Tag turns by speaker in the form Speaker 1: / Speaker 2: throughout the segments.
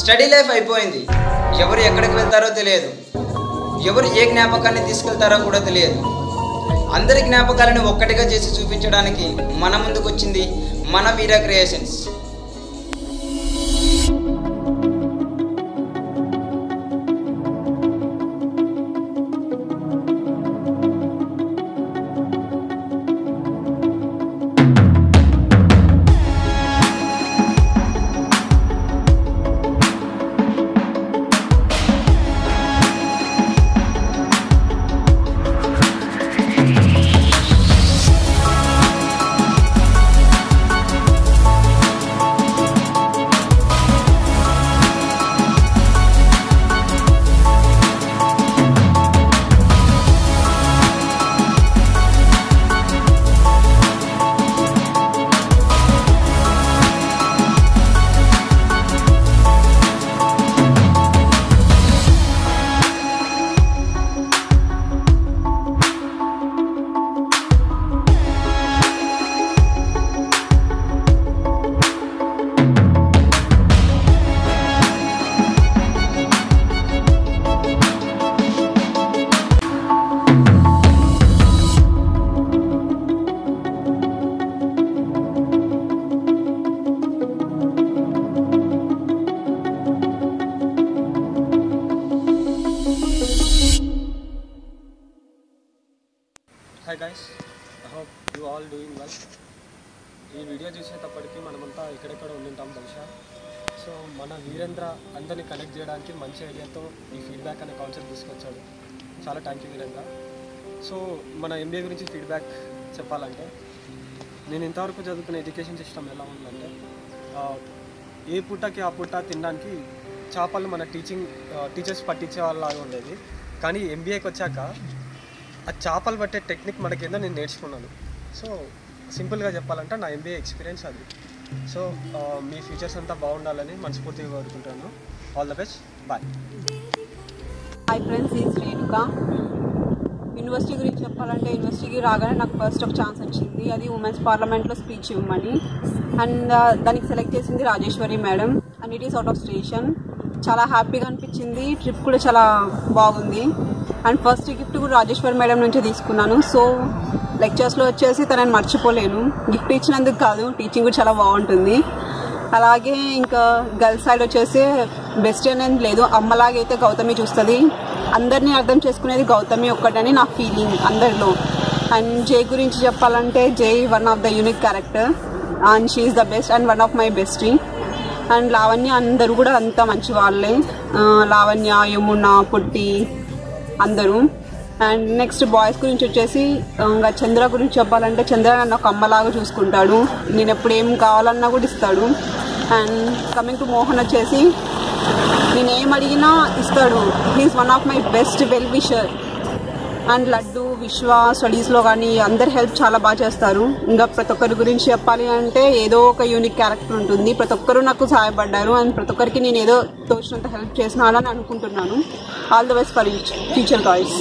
Speaker 1: Study life అయిపోయింది ఎవరు ఎక్కడికి వెళ్తారో తెలియదు ఎవరు ఏ జ్ఞాపకాన్ని తీసుకెళ్తారో కూడా తెలియదు అందరి జ్ఞాపకాలను ఒక్కటిగా చేసి చూపించడానికి మన ముందుకు వచ్చింది మన Veera creations
Speaker 2: hi guys I hope you all doing well ఈ వీడియో చూసేటప్పటికి మనమంతా ఎక్కడెక్కడ ఉండింటాం బహుశా సో మన వీరేంద్ర అందరినీ కనెక్ట్ చేయడానికి మంచి ఐడియాతో ఈ ఫీడ్బ్యాక్ అనే కాన్సెప్ట్ తీసుకొచ్చాడు చాలా థ్యాంక్ యూ వీరేంద్ర సో మన ఎంబీఏ గురించి ఫీడ్బ్యాక్ చెప్పాలంటే నేను ఇంతవరకు చదువుకున్న ఎడ్యుకేషన్ సిస్టమ్ ఎలా ఉందంటే ఆ, ఏ పూటకి ఆ పూట తినడానికి చేపలు మన టీచింగ్ టీచర్స్ పట్టించే వాళ్ళలాగా ఉండేది కానీ ఎంబీఏకి వచ్చాక ఆ చేపలు పట్టే టెక్నిక్ మనకేందో నేను నేర్చుకున్నాను సో సింపుల్గా చెప్పాలంటే నా ఎంబీఏ ఎక్స్పీరియన్స్ అది సో ఆ, మీ ఫ్యూచర్స్ అంతా బాగుండాలని మనస్ఫూర్తిగా కోరుకుంటాను all the best bye
Speaker 3: hi friends ఈ శ్రీనుక యూనివర్సిటీ గురించి చెప్పాలంటే యూనివర్సిటీకి రాగానే నాకు ఫస్ట్ ఒక ఛాన్స్ వచ్చింది అది ఉమెన్స్ పార్లమెంట్లో స్పీచ్ ఇవ్వమని అండ్ దానికి సెలెక్ట్ చేసింది Rajeshwari madam and it is out of station చాలా హ్యాపీగా అనిపించింది ట్రిప్ కూడా చాలా బాగుంది అండ్ ఫస్ట్ గిఫ్ట్ కూడా రాజేశ్వరి మేడం నుంచే తీసుకున్నాను సో లెక్చర్స్లో వచ్చేసి తనని మర్చిపోలేను గిఫ్ట్ ఇచ్చినందుకు కాదు టీచింగ్ కూడా చాలా బాగుంటుంది అలాగే ఇంకా గర్ల్స్ సైడ్ వచ్చేసి బెస్ట్ అనేది లేదు అమ్మలాగైతే గౌతమి చూస్తుంది అందరినీ అర్థం చేసుకునేది గౌతమి ఒక్కటని నా ఫీలింగ్ అందరిలో అండ్ జై గురించి చెప్పాలంటే Jai one of the unique character and she's the best and one of my bestie and Lavanya అందరూ కూడా అంత మంచి వాళ్ళే ఆ, లావణ్య యమున పుట్టి అందరూ అండ్ నెక్స్ట్ బాయ్స్ గురించి వచ్చేసి ఆ, ఇంకా చంద్ర గురించి చెప్పాలంటే చంద్ర నన్ను ఒక అమ్మలాగా చూసుకుంటాడు నేను ఎప్పుడు ఏం కావాలన్నా కూడా ఇస్తాడు అండ్ కమింగ్ టు మోహన్ వచ్చేసి నేను ఏం అడిగినా ఇస్తాడు he's one of my best well wisher and Laddu Vishwa స్టడీస్లో కానీ అందరి హెల్ప్ చాలా బాగా చేస్తారు ఇంకా ప్రతి ఒక్కరి గురించి చెప్పాలి అంటే ఏదో ఒక యూనిక్ క్యారెక్టర్ ఉంటుంది ప్రతి ఒక్కరు నాకు సహాయపడ్డారు అండ్ ప్రతి ఒక్కరికి నేను ఏదో తోచినంత హెల్ప్ చేసినానని అనుకుంటున్నాను all the best for future guys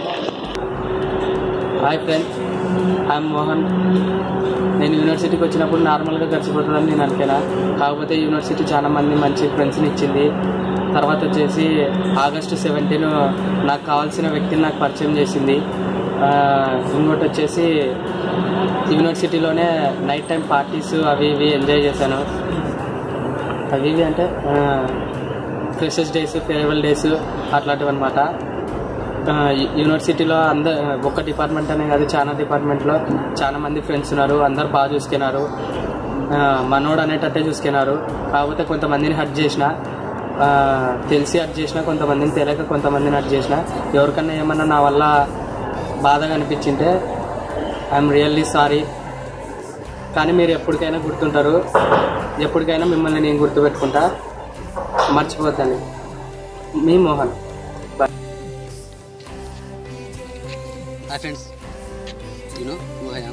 Speaker 4: hi friends I'm Mohan నేను యూనివర్సిటీకి వచ్చినప్పుడు నార్మల్గా గడిచిపోతుందని నేను అనుకున్నా కాకపోతే యూనివర్సిటీ చాలా మంది మంచి ఫ్రెండ్స్ని ఇచ్చింది తర్వాత వచ్చేసి ఆగస్టు సెవెంటీన్ నాకు కావాల్సిన వ్యక్తిని నాకు పరిచయం చేసింది ఆ, ఇంకోటి వచ్చేసి యూనివర్సిటీలోనే నైట్ టైం పార్టీస్ అవి ఇవి ఎంజాయ్ చేశాను అవి ఇవి అంటే ఫ్రెషర్స్ డేస్ ఫేర్వెల్ డేస్ అట్లాంటివి అనమాట ఆ, యు- యూనివర్సిటీలో అంద ఒక్క డిపార్ట్మెంట్ అనే కాదు చాలా డిపార్ట్మెంట్లో చాలా మంది ఫ్రెండ్స్ ఉన్నారు అందరు బాగా చూసుకున్నారు ఆ, మనోడు అనేటట్టే చూసుకున్నారు కాకపోతే కొంతమందిని హట్ చేసిన ఆ, తెలిసి హట్ చేసిన కొంతమందిని తెలియక కొంతమందిని హట్ చేసిన ఎవరికన్నా ఏమన్నా నా వల్ల బాధగా అనిపించింటే ఐఎమ్ రియల్లీ సారీ కానీ మీరు ఎప్పటికైనా గుర్తుంటారు ఎప్పటికైనా మిమ్మల్ని నేను గుర్తుపెట్టుకుంటా మర్చిపోద్దని మీ మోహన్ బాయ్
Speaker 5: హాయ్ ఫ్రెండ్స్ నేను ఊహయాం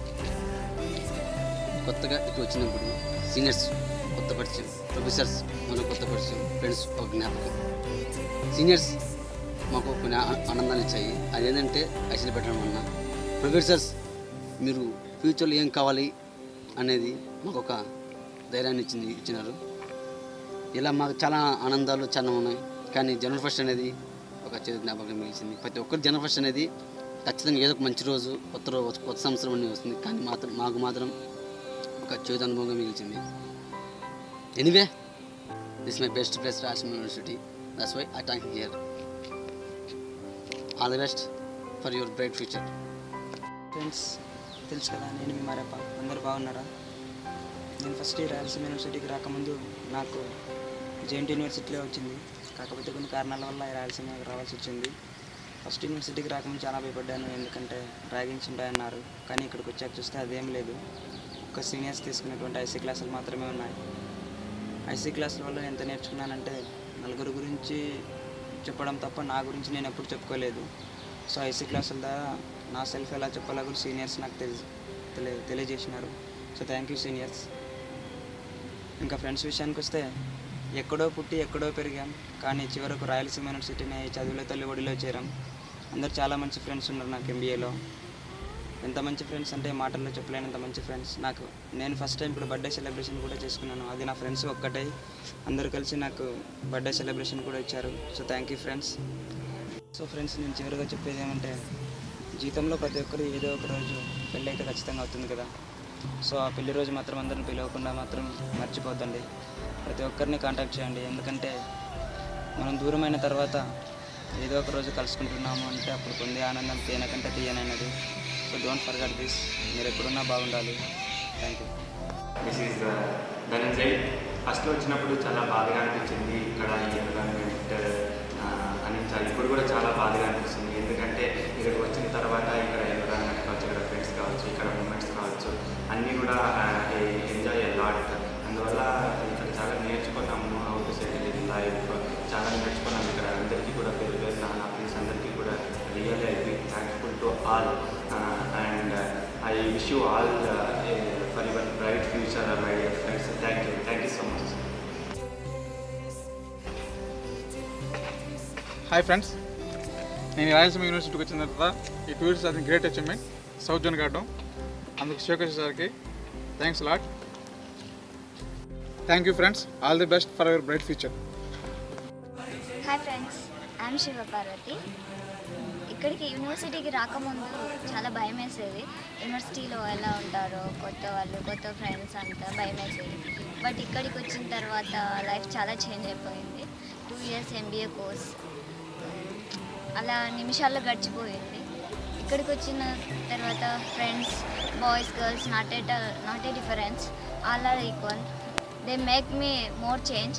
Speaker 5: కొత్తగా ఇక్కడ వచ్చినప్పుడు సీనియర్స్ కొత్త పరిచయం ప్రొఫెసర్స్ మన కొత్త పరిచయం ఫ్రెండ్స్ ఒక జ్ఞాపకం సీనియర్స్ మాకు కొన్ని ఆ- ఆనందాలు ఇచ్చాయి అదేంటంటే ఐసీలు పెట్టడం వలన ప్రొఫెసర్స్ మీరు ఫ్యూచర్లో ఏం కావాలి అనేది మాకు ఒక ధైర్యాన్ని ఇచ్చింది ఇచ్చినారు ఇలా మాకు చాలా ఆనందాలు చాలా ఉన్నాయి కానీ జనవరి ఫస్ట్ అనేది ఒక చేదు జ్ఞాపకం మిగిలిచింది ప్రతి ఒక్కరు జనవరి ఫస్ట్ అనేది ఖచ్చితంగా ఏదో ఒక మంచి రోజు కొత్త రోజు కొత్త సంవత్సరం అనేది వస్తుంది కానీ మాత్రం మాకు మాత్రం ఒక చేదు అనుభవంగా మిగిలిచింది anyway this my best place Rajahmundry university that's why I thank here all the best for your bright future
Speaker 6: friends తెలుసు కదా నేను మీ మరప్ప అందరూ బాగున్నారా నేను ఫస్ట్ ఇయర్ రాయలసీమ యూనివర్సిటీకి రాకముందు నాకు జేఎన్టీ యూనివర్సిటీలో వచ్చింది కాకపోతే కొన్ని కారణాల వల్ల రాయలసీమకి రావాల్సి వచ్చింది ఫస్ట్ యూనివర్సిటీకి రాకముందు చాలా భయపడ్డాను ఎందుకంటే ర్యాగింగ్స్ ఉంటాయన్నారు కానీ ఇక్కడికి వచ్చాక చూస్తే అదేం లేదు ఒక సీనియర్స్ తీసుకున్నటువంటి ఐసీ క్లాసులు మాత్రమే ఉన్నాయి ఐసీ క్లాసుల వల్ల ఎంత నేర్చుకున్నానంటే నలుగురు గురించి చెప్పడం తప్ప నా గురించి నేను ఎప్పుడు చెప్పుకోలేదు సో ఐసీ క్లాసుల ద్వారా నా సెల్ఫ్ ఎలా చెప్పాలో కూడా సీనియర్స్ నాకు తెలి తెలియ తెలియజేసినారు సో థ్యాంక్ యూ సీనియర్స్ ఇంకా ఫ్రెండ్స్ విషయానికి వస్తే ఎక్కడో పుట్టి ఎక్కడో పెరిగాం కానీ చివరకు రాయలసీమ యూనివర్సిటీని చదువుల తల్లి ఒడిలో చేరాం అందరు చాలా మంచి ఫ్రెండ్స్ ఉన్నారు నాకు ఎంబీఏలో ఎంత మంచి ఫ్రెండ్స్ అంటే మాటల్లో చెప్పలేనంత మంచి ఫ్రెండ్స్ నాకు నేను ఫస్ట్ టైం ఇప్పుడు బర్త్డే సెలబ్రేషన్ కూడా చేసుకున్నాను అది నా ఫ్రెండ్స్ ఒక్కటే అందరూ కలిసి నాకు బర్త్డే సెలబ్రేషన్ కూడా ఇచ్చారు so thank you friends so friends నేను చివరిగా చెప్పేది ఏమంటే జీవితంలో ప్రతి ఒక్కరు ఏదో ఒక రోజు పెళ్ళి అయితే ఖచ్చితంగా అవుతుంది కదా సో ఆ పెళ్లి రోజు మాత్రం అందరిని పిలవకుండా మాత్రం మర్చిపోద్దండి ప్రతి ఒక్కరిని కాంటాక్ట్ చేయండి ఎందుకంటే మనం దూరమైన తర్వాత ఏదో ఒక రోజు కలుసుకుంటున్నాము అంటే అప్పుడు పొందే ఆనందం తేనె కంటే తీయనైనది సో డోంట్ ఫర్గట్ దిస్ మీరు ఎప్పుడున్నా బాగుండాలి thank you
Speaker 7: this is Dhananjay ఫస్ట్లో వచ్చినప్పుడు చాలా బాధగా అనిపించింది ఇక్కడ ఈ ఎన్విరాన్మెంట్ అని చాలా ఇప్పుడు కూడా చాలా బాధగా అనిపిస్తుంది ఎందుకంటే ఇక్కడికి వచ్చిన తర్వాత ఇక్కడ ఎన్విరాన్మెంట్ కావచ్చు ఇక్కడ ఫ్రెండ్స్ కావచ్చు ఇక్కడ మూమెంట్స్ కావచ్చు అన్నీ కూడా ఎంజాయ్ లాట్ అందువల్ల ఇక్కడ చాలా నేర్చుకున్నాము how to settle in life చాలా నేర్చుకున్నాము ఇక్కడ అందరికీ కూడా పేరు పేరు నా ఫ్రెండ్స్ అందరికీ కూడా really I be thankful to all and I wish you all for your bright future my dear friends thank you thank you so much
Speaker 8: hi friends నేను ఈ రాయలసీమ యూనివర్సిటీకి వచ్చిన తర్వాత ఈ టూ ఇయర్స్ అది గ్రేట్ అచీవ్మెంట్ సౌత్ జోన్ కావడం అందుకు శివకేశ్ సార్కి thanks lot thank you friends all the best for our bright future
Speaker 9: hi friends I'm Shivaparvathi ఇక్కడికి యూనివర్సిటీకి రాకముందు చాలా భయం వేసేది యూనివర్సిటీలో ఎలా ఉంటారో కొత్త వాళ్ళు కొత్త ఫ్రెండ్స్ అంతా భయం వేసేది బట్ ఇక్కడికి వచ్చిన తర్వాత లైఫ్ చాలా చేంజ్ అయిపోయింది టూ ఇయర్స్ ఎంబీఏ కోర్స్ అలా నిమిషాల్లో గడిచిపోయింది ఇక్కడికి వచ్చిన తర్వాత friends boys girls not at not a difference all are equal they make me more change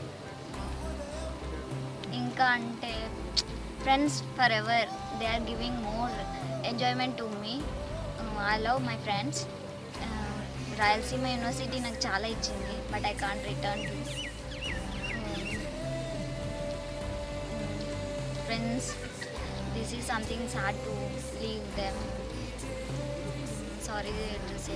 Speaker 9: ఇంకా అంటే friends forever they are giving more enjoyment to me I love my friends Rayalaseema university నాకు చాలా ఇచ్చింది but I can't return to friends this is something sad to leave them sorry to say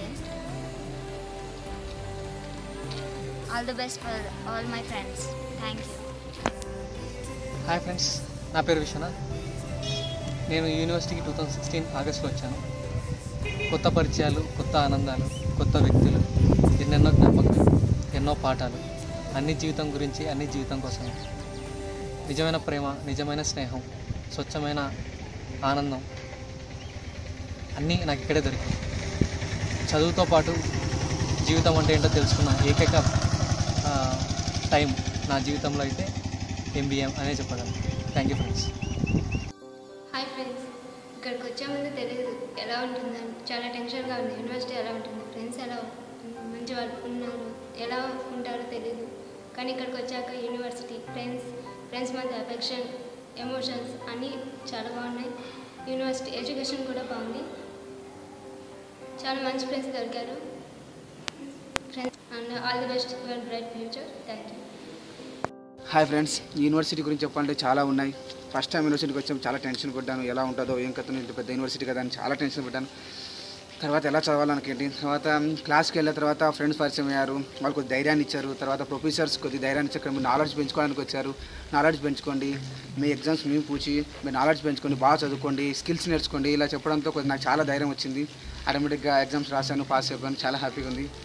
Speaker 9: all the best for all my friends thank you
Speaker 4: hi friends నా పేరు విశ్వనాథ్ నేను యూనివర్సిటీకి two thousand sixteen ఆగస్ట్లో వచ్చాను కొత్త పరిచయాలు కొత్త ఆనందాలు కొత్త వ్యక్తులు ఎన్నెన్నో జ్ఞాపకాలు ఎన్నో పాఠాలు అన్ని జీవితం గురించి అన్ని జీవితం కోసం నిజమైన ప్రేమ నిజమైన స్నేహం స్వచ్ఛమైన ఆనందం అన్నీ నాకు ఇక్కడే దొరికాయి చదువుతో పాటు జీవితం అంటే ఏంటో తెలుసుకున్న ఏకైక ఆ, టైం నా జీవితంలో అయితే ఎంబీఎం అనే చెప్పగలను thank you friends
Speaker 10: hi friends ఇక్కడికి వచ్చే ముందు తెలియదు ఎలా ఉంటుందని చాలా టెన్షన్గా ఉంది యూనివర్సిటీ ఎలా ఉంటుంది ఫ్రెండ్స్ ఎలా మంచి వాళ్ళు ఉన్నారు ఎలా ఉంటారో తెలియదు కానీ ఇక్కడికి వచ్చాక యూనివర్సిటీ ఫ్రెండ్స్ ఫ్రెండ్స్ మధ్య అఫెక్షన్ ఎమోషన్స్ అన్నీ చాలా బాగున్నాయి యూనివర్సిటీ ఎడ్యుకేషన్ కూడా బాగుంది చాలా మంచి ఫ్రెండ్స్ దొరికారు friends and all the best your bright future thank you
Speaker 11: hi friends university గురించి చెప్పాలంటే చాలా ఉన్నాయి ఫస్ట్ టైం యూనివర్సిటీకి వచ్చాం చాలా టెన్షన్ పడ్డాను ఎలా ఉంటుందో ఏం కథను ఇంత పెద్ద యూనివర్సిటీ కదా అని చాలా టెన్షన్ పడ్డాను తర్వాత ఎలా చదవాలనుకేంటి తర్వాత క్లాస్కి వెళ్ళిన తర్వాత ఫ్రెండ్స్ పరిచయం అయ్యారు వాళ్ళు కొద్ది ధైర్యాన్ని ఇచ్చారు తర్వాత ప్రొఫెసర్స్ కొద్ది ధైర్యాన్ని ఇచ్చారు మీ నాలెడ్జ్ పెంచుకోవడానికి వచ్చారు నాలెడ్జ్ పెంచుకోండి మీ ఎగ్జామ్స్ మేము పూచి మీ నాలెడ్జ్ పెంచుకోండి బాగా చదువుకోండి స్కిల్స్ నేర్చుకోండి ఇలా చెప్పడంతో కొద్ది నాకు చాలా ధైర్యం వచ్చింది ఆటోమేటిక్గా ఎగ్జామ్స్ రాశాను పాస్ అయిపోయాను చాలా హ్యాపీగా ఉంది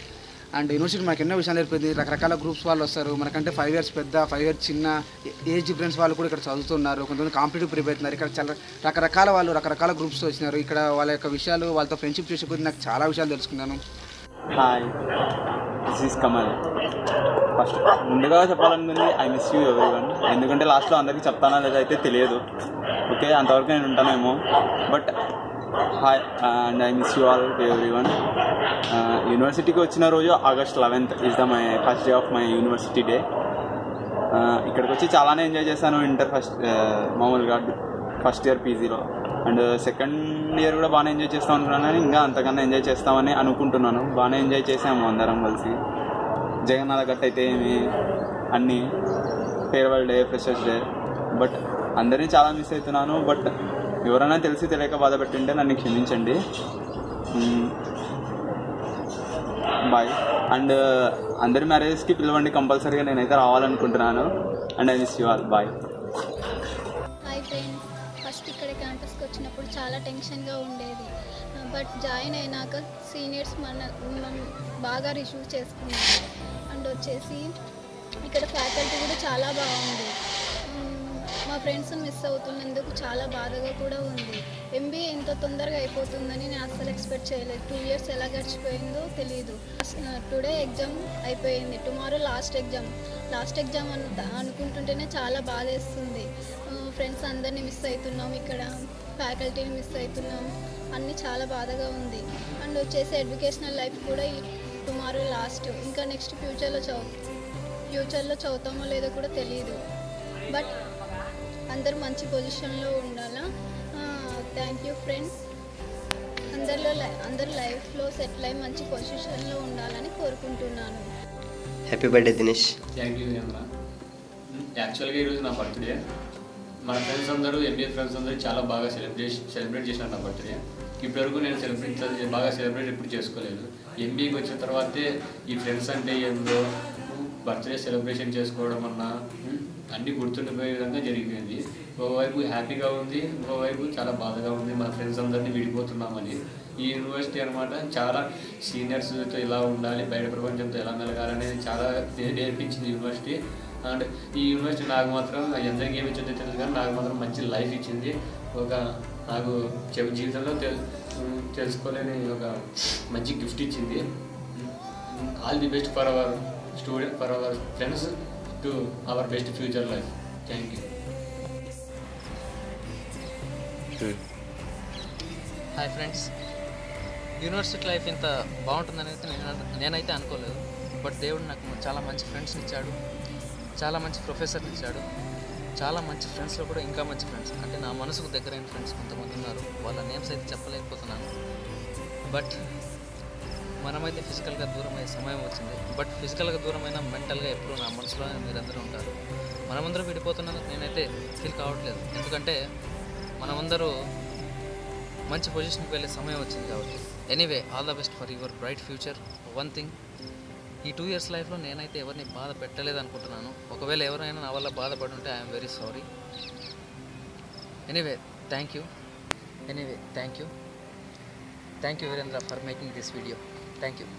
Speaker 11: అండ్ యూనివర్సిటీ మనకు ఎన్నో విషయాలు నేర్పింది రకరకాల గ్రూప్స్ వాళ్ళు వస్తారు మనకంటే ఫైవ్ ఇయర్స్ పెద్ద ఫైవ్ ఇయర్స్ చిన్న ఏజ్ డిఫరెన్స్ వాళ్ళు కూడా ఇక్కడ చదువుతున్నారు కొంతమంది కాంపిటేటివ్ ప్రిపేర్ అవుతున్నారు ఇక్కడ చాలా రకరకాల వాళ్ళు రకరకాల గ్రూప్స్ వచ్చినారు ఇక్కడ వాళ్ళ యొక్క విషయాలు వాళ్ళతో ఫ్రెండ్షిప్ చేసే కొద్దీ నాకు చాలా విషయాలు తెలుసుకున్నాను
Speaker 12: hi this is Kamal first ముందుగా చెప్పాలనుకుంది I miss you every one ఎందుకంటే లాస్ట్లో అందరికీ చెప్తానా లేదా అయితే తెలియదు ఓకే అంతవరకు నేను ఉంటానేమో but hi and I miss you all every one యూనివర్సిటీకి వచ్చిన రోజు August eleventh is the my first day of my university day ఇక్కడికి వచ్చి చాలానే ఎంజాయ్ చేశాను ఇంటర్ ఫస్ట్ మామూలుగా ఫస్ట్ ఇయర్ పీజీలో అండ్ సెకండ్ ఇయర్ కూడా బాగానే ఎంజాయ్ చేస్తాం అనుకున్నాను కానీ ఇంకా అంతకన్నా ఎంజాయ్ చేస్తామని అనుకుంటున్నాను బాగానే ఎంజాయ్ చేసాము అందరం కలిసి జగన్నాథ గట్ అయితే ఏమి అన్నీ farewell day freshers day but అందరినీ చాలా మిస్ అవుతున్నాను బట్ ఎవరైనా తెలిసి తెలియక బాధ పెట్టింటే నన్ను క్షమించండి బాయ్ అండ్ అందరి మ్యారేజెస్కి పిలవండి కంపల్సరీగా నేనైతే రావాలనుకుంటున్నాను and I miss you all bye
Speaker 13: hi friends first ఇక్కడ క్యాంపస్కి వచ్చినప్పుడు చాలా టెన్షన్గా ఉండేది బట్ జాయిన్ అయినాక సీనియర్స్ మన మనం బాగా రిసీవ్ చేసుకున్నాము అండ్ వచ్చేసి ఇక్కడ ఫ్యాకల్టీ కూడా చాలా బాగుంది మ్మ్, మా ఫ్రెండ్స్ మిస్ అవుతున్నందుకు చాలా బాధగా కూడా ఉంది ఎంబీఏ ఇంత తొందరగా అయిపోతుందని నేను అస్సలు ఎక్స్పెక్ట్ చేయలేదు టూ ఇయర్స్ ఎలా గడిచిపోయిందో తెలియదు టుడే ఎగ్జామ్ అయిపోయింది tomorrow last exam last exam అను అనుకుంటుంటేనే చాలా బాధేస్తుంది ఫ్రెండ్స్ అందరినీ మిస్ అవుతున్నాం ఇక్కడ ఫ్యాకల్టీని మిస్ అవుతున్నాం అన్నీ చాలా బాధగా ఉంది అండ్ వచ్చేసి ఎడ్యుకేషనల్ లైఫ్ కూడా ఈ టుమారో లాస్ట్ ఇంకా నెక్స్ట్ ఫ్యూచర్లో చదువు ఫ్యూచర్లో చదువుతామో లేదో కూడా తెలియదు బట్ అందరూ మంచి పొజిషన్లో ఉండాలా థ్యాంక్ యూ ఫ్రెండ్స్ అందరిలో లై- అందరి లైఫ్లో సెటిల్ అయి మంచి పొజిషన్లో ఉండాలని కోరుకుంటున్నాను
Speaker 14: happy birthday Dinesh
Speaker 15: thank you అన్న యాక్చువల్గా ఈరోజు నా బర్త్డే మన ఫ్రెండ్స్ అందరూ ఎంబీఏ ఫ్రెండ్స్ అందరూ చాలా బాగా సెలబ్రేట్ సెలబ్రేట్ చేసినారు నా బర్త్డే ఇప్పటివరకు నేను సెలబ్రేట్ బాగా సెలబ్రేట్ ఎప్పుడు చేసుకోలేదు ఎంబీఏకి వచ్చిన తర్వాతే ఈ ఫ్రెండ్స్ అంటే ఏందో బర్త్డే సెలబ్రేషన్ చేసుకోవడం అన్నా ఉమ్, అన్నీ గుర్తుండిపోయే విధంగా జరిగిపోయింది ఒకవైపు హ్యాపీగా ఉంది ఇంకోవైపు చాలా బాధగా ఉంది మన ఫ్రెండ్స్ అందరినీ విడిపోతున్నామని ఈ యూనివర్సిటీ అనమాట చాలా సీనియర్స్తో ఎలా ఉండాలి బయట ప్రపంచంతో ఎలా మెలగాలనేది చాలా నే- నేర్పించింది యూనివర్సిటీ అండ్ ఈ యూనివర్సిటీ నాకు మాత్రం ఎందరికి ఏమి ఇచ్చిందో తెలియదు కానీ నాకు మాత్రం మంచి లైఫ్ ఇచ్చింది ఒక నాకు చె- జీవితంలో తెల్ తెలుసుకోలేని ఒక మంచి గిఫ్ట్ ఇచ్చింది all the best for our student for our friends to our best future life thank you
Speaker 4: hi friends university life ఇంత బాగుంటుందని అయితే నేను నేనైతే అనుకోలేదు బట్ దేవుడు నాకు చాలా మంచి ఫ్రెండ్స్ని ఇచ్చాడు చాలా మంచి ప్రొఫెసర్ని ఇచ్చాడు చాలా మంచి ఫ్రెండ్స్లో కూడా ఇంకా మంచి ఫ్రెండ్స్ అంటే నా మనసుకు దగ్గరైన ఫ్రెండ్స్ కొంతమంది ఉన్నారు వాళ్ళ నేమ్స్ అయితే చెప్పలేకపోతున్నాను బట్ మనమైతే ఫిజికల్గా దూరం అయ్యే సమయం వచ్చింది బట్ ఫిజికల్గా దూరమైన మెంటల్గా ఎప్పుడూ నా మనసులోనే మీరందరూ ఉంటారు మనమందరం విడిపోతున్నందుకు నేనైతే ఫీల్ కావట్లేదు ఎందుకంటే మనమందరూ మంచి పొజిషన్కి వెళ్ళే సమయం వచ్చింది కాబట్టి anyway all the best for your bright future one thing ఈ టూ ఇయర్స్ లైఫ్లో నేనైతే ఎవరిని బాధ పెట్టలేదు అనుకుంటున్నాను ఒకవేళ ఎవరైనా నా వల్ల బాధపడి ఉంటే I'm very sorry anyway thank you anyway thank you thank you Virendra for making this video thank you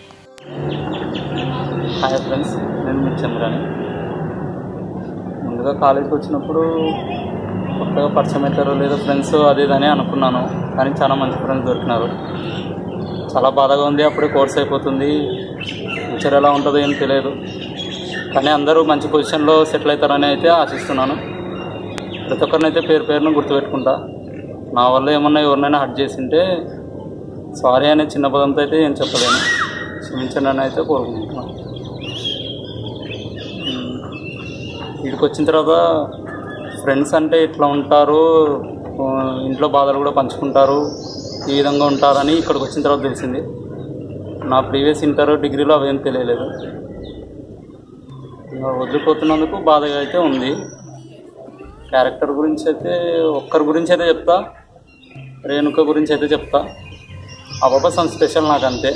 Speaker 12: hi friends నేను మీ చంద్రాని ముందుగా కాలేజ్కి వచ్చినప్పుడు కొత్తగా పరిచయం అవుతారో లేదో ఫ్రెండ్స్ అది ఇది అని అనుకున్నాను కానీ చాలా మంచి ఫ్రెండ్స్ దొరికినారు చాలా బాధగా ఉంది అప్పుడే కోర్స్ అయిపోతుంది ఫ్యూచర్ ఎలా ఉంటుందో ఏం తెలియదు కానీ అందరూ మంచి పొజిషన్లో సెటిల్ అవుతారని అయితే ఆశిస్తున్నాను ప్రతి ఒక్కరినైతే పేరు పేరును గుర్తుపెట్టుకుంటా నా వల్ల ఏమన్నా ఎవరినైనా హట్ చేసింటే సారీ అనే చిన్న పదంతో అయితే ఏం చెప్పలేను క్షమించండి అని అయితే కోరుకుంటున్నాను వీడికి వచ్చిన తర్వాత ఫ్రెండ్స్ అంటే ఇట్లా ఉంటారు ఆ, ఇంట్లో బాధలు కూడా పంచుకుంటారు ఈ విధంగా ఉంటారని ఇక్కడికి వచ్చిన తర్వాత తెలిసింది నా ప్రీవియస్ ఇంటర్ డిగ్రీలో అవేం తెలియలేదు ఇంకా వదిలిపోతున్నందుకు బాధగా అయితే ఉంది క్యారెక్టర్ గురించి అయితే ఒక్కరి గురించి అయితే చెప్తా రేణుక గురించి అయితే చెప్తా ఆ పాప సమ్ స్పెషల్ నాకు అంతే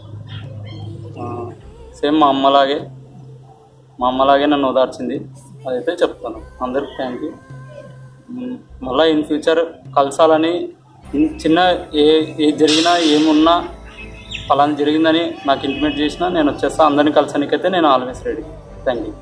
Speaker 12: సేమ్ మా అమ్మలాగే మా అమ్మలాగే నన్ను ఓదార్చింది అదైతే చెప్తాను అందరికి థ్యాంక్ యూ మళ్ళీ ఇన్ ఫ్యూచర్ కలసాలని ఇన్- చిన్న ఏ ఏది జరిగినా ఏమున్నా
Speaker 4: ఫలానా జరిగిందని నాకు ఇంటిమేట్ చేసినా నేను వచ్చేస్తా అందరిని కలిసానికైతే నేను always ready thank you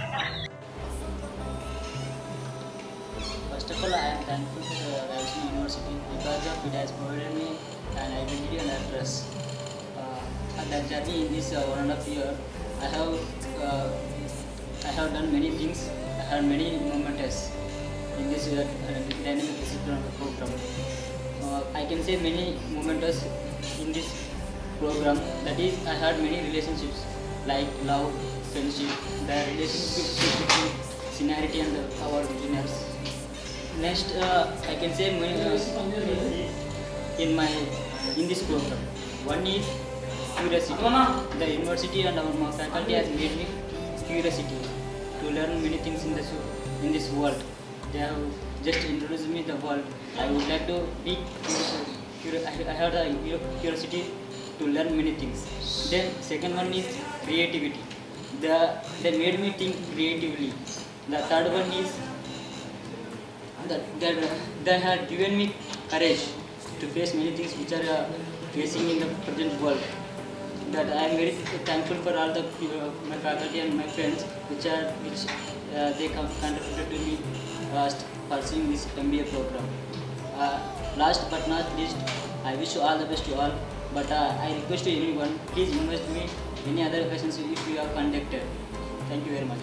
Speaker 16: First of all, I am thankful to the Rajasthan University because of it has provided me an identity and address. Uh, and that journey in this uh, one and a half year, I have uh, I have done many things. I had many moments in this uh, dynamic discipline program. Uh, I can say many moments in this program. That is, I had many relationships like love, friendship, the relationship between seniority and our juniors. Next, uh, I can say my, uh, in my in this program. One is curiosity. The university and our my faculty has made me curiosity to learn many things in this in this world. They have just introduced me the world. I would like to be curious. I I have the curiosity to learn many things. Then second one is creativity. The they made me think creatively. The third one is that, that uh, they had given me courage to face many things which are uh, facing in the present world. That I am very thankful for all the uh, my faculty and my friends which are which uh, they con- contributed to me uh, pursuing this MBA program. Uh, last but not least, I wish you all the best to all. But uh, I request to anyone, please invite me any other questions if you have conducted. Thank you very much.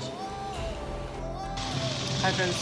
Speaker 2: Hi friends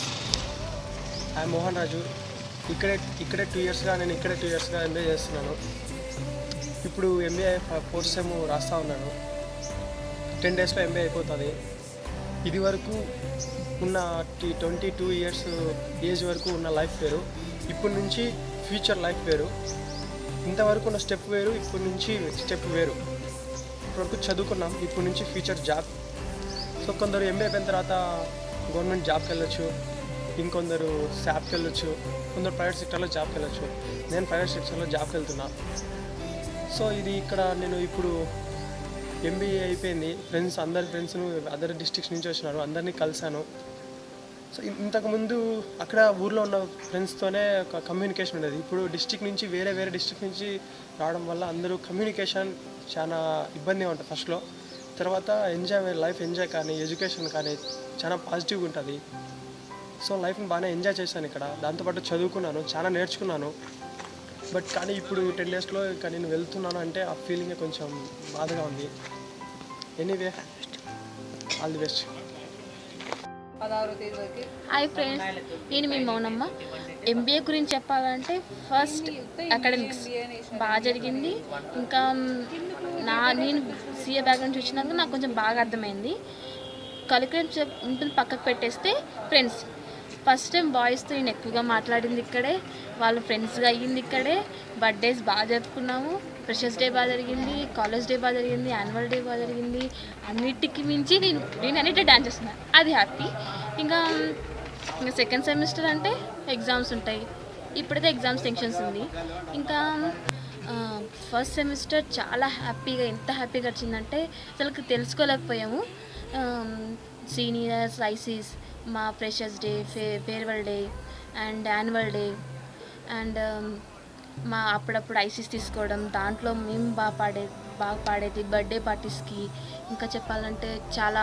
Speaker 2: I Mohan Raju ఇక్కడే ఇక్కడే two ఇయర్స్గా నేను ఇక్కడే two ఇయర్స్గా MBA చేస్తున్నాను ఇప్పుడు MBA fourth sem రాస్తా ఉన్నాను టెన్ డేస్లో ఎంబీఏ అయిపోతుంది ఇది వరకు ఉన్న ట్వంటీ టూ ఇయర్స్ ఏజ్ వరకు ఉన్న లైఫ్ వేరు ఇప్పటి నుంచి ఫ్యూచర్ లైఫ్ వేరు ఇంతవరకు ఉన్న స్టెప్ వేరు ఇప్పటి నుంచి స్టెప్ వేరు ఇప్పటివరకు చదువుకున్నాం ఇప్పటి నుంచి ఫ్యూచర్ జాబ్ సో కొందరు ఎంబీఏ అయిపోయిన తర్వాత గవర్నమెంట్ జాబ్కి వెళ్ళొచ్చు ఇంకొందరు శాప్కి వెళ్ళొచ్చు కొందరు ప్రైవేట్ సెక్టర్లో జాబ్కి వెళ్ళొచ్చు నేను ప్రైవేట్ సెక్టర్లో జాబ్కి వెళ్తున్నా సో ఇది ఇక్కడ నేను ఇప్పుడు ఎంబీఏ అయిపోయింది ఫ్రెండ్స్ అందరి ఫ్రెండ్స్ను అదర్ డిస్ట్రిక్ట్స్ నుంచి వచ్చినారు అందరినీ కలిశాను సో ఇన్- ఇంతకుముందు అక్కడ ఊర్లో ఉన్న ఫ్రెండ్స్తోనే ఒక కమ్యూనికేషన్ ఉండేది ఇప్పుడు డిస్ట్రిక్ట్ నుంచి వేరే వేరే డిస్ట్రిక్ట్ నుంచి రావడం వల్ల అందరూ కమ్యూనికేషన్ చాలా ఇబ్బందిగా ఉంటుంది ఫస్ట్లో తర్వాత ఎంజాయ్ లైఫ్ ఎంజాయ్ కానీ ఎడ్యుకేషన్ కానీ చాలా పాజిటివ్గా ఉంటుంది సో లైఫ్ని బాగానే ఎంజాయ్ చేశాను ఇక్కడ దాంతోపాటు చదువుకున్నాను చాలా నేర్చుకున్నాను బట్ కానీ ఇప్పుడు టెన్ డేస్లో ఇక నేను వెళ్తున్నాను అంటే ఆ ఫీలింగ్ కొంచెం బాధగా ఉంది ఎనీవే ఆల్ ది బెస్ట్
Speaker 3: పదహారో తేదీ వరకు
Speaker 17: హాయ్ ఫ్రెండ్స్ నేను మీ మౌనమ్మ ఎంబీఏ గురించి చెప్పాలంటే ఫస్ట్ అకాడమిక్స్ బాగా జరిగింది ఇంకా నా నేను సీఏ బ్యాక్గ్రౌండ్ చూసినాక నాకు కొంచెం బాగా అర్థమైంది కరికులం చెప్ ఉంటుంది పక్కకు పెట్టేస్తే ఫ్రెండ్స్ ఫస్ట్ టైం బాయ్స్తో నేను ఎక్కువగా మాట్లాడింది ఇక్కడే వాళ్ళ ఫ్రెండ్స్గా అయ్యింది ఇక్కడే బర్త్డేస్ బాగా జరుపుకున్నాము ఫ్రెషర్స్ డే బాగా జరిగింది కాలేజ్ డే బాగా జరిగింది యాన్యువల్ డే బాగా జరిగింది అన్నిటికి మించి నేను నేను అన్నిటి డాన్స్ చేస్తున్నాను అది హ్యాపీ ఇంకా ఇంకా సెకండ్ సెమిస్టర్ అంటే ఎగ్జామ్స్ ఉంటాయి ఇప్పుడైతే ఎగ్జామ్స్ టెన్షన్స్ ఉంది ఇంకా ఫస్ట్ సెమిస్టర్ చాలా హ్యాపీగా ఎంత హ్యాపీగా వచ్చిందంటే అసలు తెలుసుకోలేకపోయాము సీనియర్స్ ఐసీస్ మా ఫ్రెషర్స్ డే ఫే farewell day and annual day and మా అప్పుడప్పుడు ఐసీస్ తీసుకోవడం దాంట్లో మేము బాగా పాడే బాగా పాడేది బర్త్డే పార్టీస్కి ఇంకా చెప్పాలంటే చాలా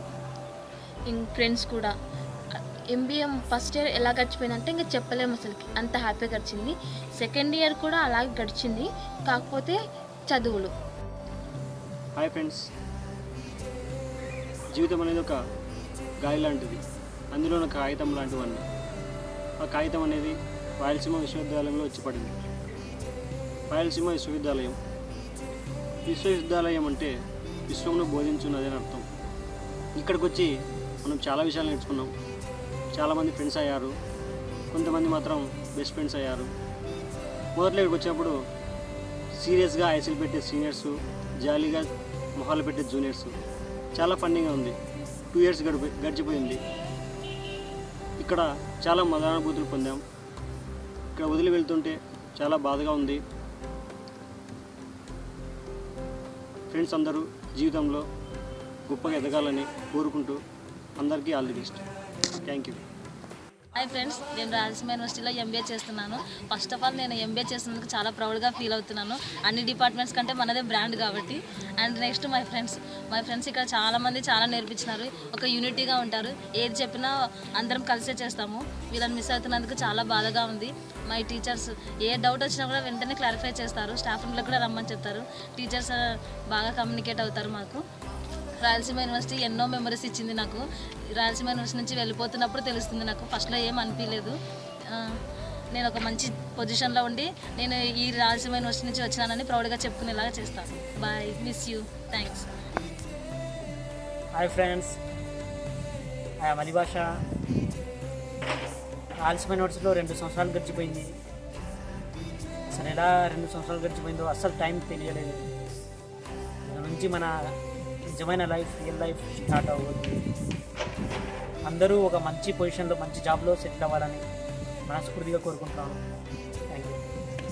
Speaker 17: ఫ్రెండ్స్ కూడా ఎంబీఏ ఫస్ట్ ఇయర్ ఎలా గడిచిపోయిందంటే ఇంకా చెప్పలేము అసలుకి అంత హ్యాపీగా గడిచింది సెకండ్ ఇయర్ కూడా అలాగే గడిచింది కాకపోతే చదువులు
Speaker 18: హాయ్ ఫ్రెండ్స్ జీవితం అనేది ఒక గాలి లాంటిది అందులో ఒక కాగితం లాంటివన్నీ ఆ కాగితం అనేది రాయలసీమ విశ్వవిద్యాలయంలో వచ్చి పడింది రాయలసీమ విశ్వవిద్యాలయం విశ్వవిద్యాలయం అంటే విశ్వంలో బోధించున్నది అని అర్థం ఇక్కడికి వచ్చి మనం చాలా విషయాలు నేర్చుకున్నాం చాలామంది ఫ్రెండ్స్ అయ్యారు కొంతమంది మాత్రం బెస్ట్ ఫ్రెండ్స్ అయ్యారు మొదట్లో ఇక్కడికి వచ్చినప్పుడు సీరియస్గా ఐసీలు పెట్టే సీనియర్స్ జాలీగా మొహాలు పెట్టే జూనియర్స్ చాలా ఫన్నీగా ఉంది టూ ఇయర్స్ గడిపి గడిచిపోయింది ఇక్కడ చాలా మదానుభూతులు పొందాం ఇక్కడ వదిలి వెళ్తుంటే చాలా బాధగా ఉంది ఫ్రెండ్స్ అందరూ జీవితంలో గొప్పగా ఎదగాలని కోరుకుంటూ అందరికీ all the best thank you
Speaker 19: hi friends నేను రాయలసీమ యూనివర్సిటీలో ఎంబీఏ చేస్తున్నాను ఫస్ట్ ఆఫ్ ఆల్ నేను ఎంబీఏ చేసినందుకు చాలా ప్రౌడ్గా ఫీల్ అవుతున్నాను అన్ని డిపార్ట్మెంట్స్ కంటే మనదే బ్రాండ్ కాబట్టి and next my friends my friends ఇక్కడ చాలా మంది చాలా నేర్పించినారు ఒక యూనిటీగా ఉంటారు ఏది చెప్పినా అందరం కలిసే చేస్తాము వీళ్ళని మిస్ అవుతున్నందుకు చాలా బాధగా ఉంది మై టీచర్స్ ఏ డౌట్ వచ్చినా కూడా వెంటనే క్లారిఫై చేస్తారు స్టాఫ్ రూమ్లో కూడా రమ్మని చెప్తారు టీచర్స్ బాగా కమ్యూనికేట్ అవుతారు మాకు రాయలసీమ యూనివర్సిటీ ఎన్నో మెమరీస్ ఇచ్చింది నాకు రాయలసీమ యూనివర్సిటీ నుంచి వెళ్ళిపోతున్నప్పుడు తెలుస్తుంది నాకు ఫస్ట్లో ఏం అనిపించలేదు ఆ, నేను ఒక మంచి పొజిషన్లో ఉండి నేను ఈ రాయలసీమ యూనివర్సిటీ నుంచి వచ్చినానని ప్రౌడ్గా చెప్పుకునేలాగా చేస్తాను bye miss you thanks
Speaker 18: hi friends I'm Ali Basha Rayalaseema యూనివర్సిటీలో రెండు సంవత్సరాలు గడిచిపోయింది అసలు ఎలా రెండు సంవత్సరాలు గడిచిపోయిందో అస్సలు టైం తెలియలేదు దాని నుంచి మన నిజమైన లైఫ్ రియల్ లైఫ్ స్టార్ట్ అవ్వద్దు అందరూ ఒక మంచి పొజిషన్లో మంచి జాబ్లో సెటిల్ అవ్వాలని మనస్ఫూర్తిగా కోరుకుంటున్నాను థ్యాంక్ యూ